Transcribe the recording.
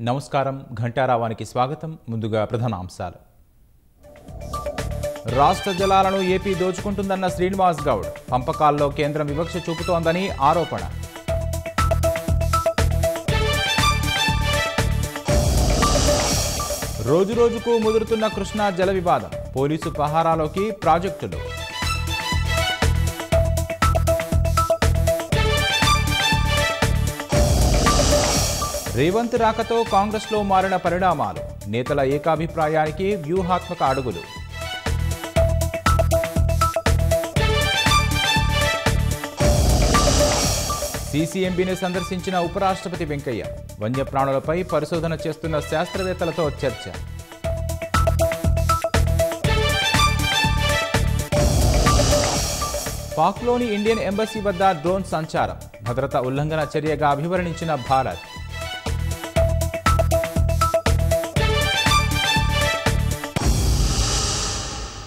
నమస్కారం ఘంటారావానికి స్వాగతం ముందుగా ప్రధానాంశాలు రాష్ట్ర జలాలను ఏపీ దోచుకుంటుందన్న శ్రీనివాస్ గౌడ్ పంపకాల్లో కేంద్రం వివక్ష చూపుతోందని ఆరోపణ రోజురోజుకు ముదురుతున్న కృష్ణా జల వివాదం పోలీసు పహారాలోకి ప్రాజెక్టులు రేవంత్ రాకతో కాంగ్రెస్లో మారిన పరిణామాలు నేతల ఏకాభిప్రాయానికి వ్యూహాత్మక అడుగులు సీసీఎంబీని సందర్శించిన ఉపరాష్ట్రపతి వెంకయ్య వన్యప్రాణులపై పరిశోధన చేస్తున్న శాస్త్రవేత్తలతో చర్చ పాక్లోని ఇండియన్ ఎంబసీ వద్ద డ్రోన్ సంచారం భద్రతా ఉల్లంఘన చర్యగా అభివర్ణించిన భారత్